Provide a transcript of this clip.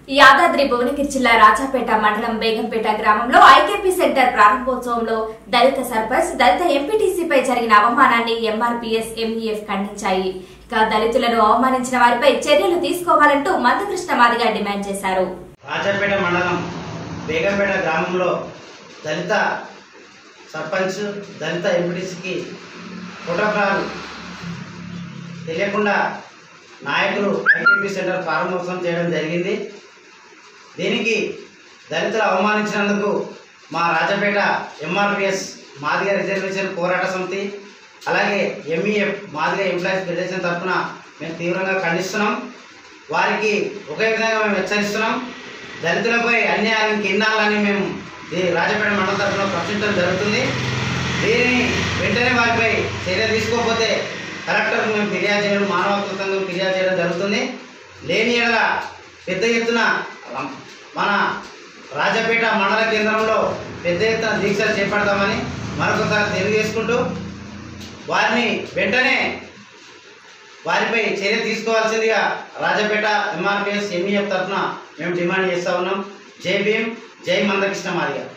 యాదాద్రి భువనగిరి జిల్లా రాజాపేట మండలం బేగంపేట గ్రామంలో ఐకేపీ సెంటర్ ప్రారంభోత్సవంలో దళిత సర్పంచ్ దళిత ఎంపీటీసీపై జరిగిన అవమానాన్ని ఎంఆర్పీఎస్ ఎంఈఎఫ్ ఖండించాయి ఇక దళితులను అవమానించిన వారిపై చర్యలు తీసుకోవాలంటూ మందకృష్ణ మాదిగా డిమాండ్ చేశారు రాజాపేట మండలం బేగంపేట గ్రామంలో దళిత సర్పంచ్ దళిత ఎంపీటీసీకి ఫోటోగ్రాఫ్ తెలియకుండా నాయకులు ఐటీపీ సెంటర్ ప్రారంభోత్సవం చేయడం జరిగింది దీనికి దళితులు అవమానించినందుకు మా రాజపేట ఎంఆర్పిఎస్ మాదిగ రిజర్వేషన్ పోరాట సమితి అలాగే ఎంఈఎఫ్ మాదిగ ఎంప్లాయీస్ ఫెడరేషన్ తరఫున మేము తీవ్రంగా ఖండిస్తున్నాం వారికి ఒకే విధంగా మేము హెచ్చరిస్తున్నాం దళితులపై అన్యాయం కిందాలని మేము ఈ రాజపేట మండలం తరఫున ప్రశ్నించడం జరుగుతుంది దీనిని వెంటనే వారిపై చర్య తీసుకోకపోతే కలెక్టర్కు మేము ఫిర్యాదు చేయడం మానవ హక్కుల సంఘం ఫిర్యాదు చేయడం జరుగుతుంది లేని ఎడల పెద్ద ఎత్తున రం- మన రాజపేట మండల కేంద్రంలో పెద్ద ఎత్తున దీక్షలు చేపడతామని మరొకసారి తెలియజేసుకుంటూ వారిని వెంటనే వారిపై చర్య తీసుకోవాల్సిందిగా రాజపేట ఎంఆర్పిఎస్ ఎంఈఎఫ్ తరఫున మేము డిమాండ్ చేస్తూ ఉన్నాం జై భీమ్ జై మందకృష్ణ మాదిగా